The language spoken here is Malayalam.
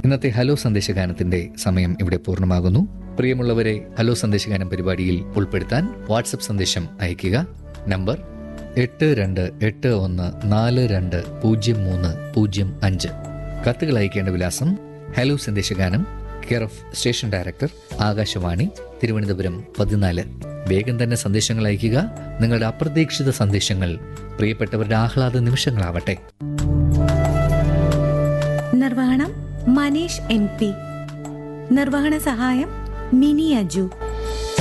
ഇന്നത്തെ ഹലോ സന്ദേശഗാനത്തിന്റെ സമയം ഇവിടെ പൂർണ്ണമാകുന്നു പ്രിയമുള്ളവരെ ഹലോ സന്ദേശഗാനം പരിപാടിയിൽ ഉൾപ്പെടുത്താൻ വാട്സപ്പ് സന്ദേശം അയയ്ക്കുക നമ്പർ എട്ട് രണ്ട് എട്ട് ഒന്ന് നാല് രണ്ട് പൂജ്യം മൂന്ന് പൂജ്യം അഞ്ച് കത്തുകൾ അയക്കേണ്ട വിലാസം ഹലോ സന്ദേശഗാനം care of station director Akashvani Thiruvananthapuram പതിനാല് വേഗം തന്നെ സന്ദേശങ്ങൾ അയയ്ക്കുക നിങ്ങളുടെ അപ്രതീക്ഷിത സന്ദേശങ്ങൾ പ്രിയപ്പെട്ടവരുടെ ആഹ്ലാദ നിമിഷങ്ങളാവട്ടെ നിർവഹണം മനീഷ് എൻ പി നിർവഹണ സഹായം മിനി അജു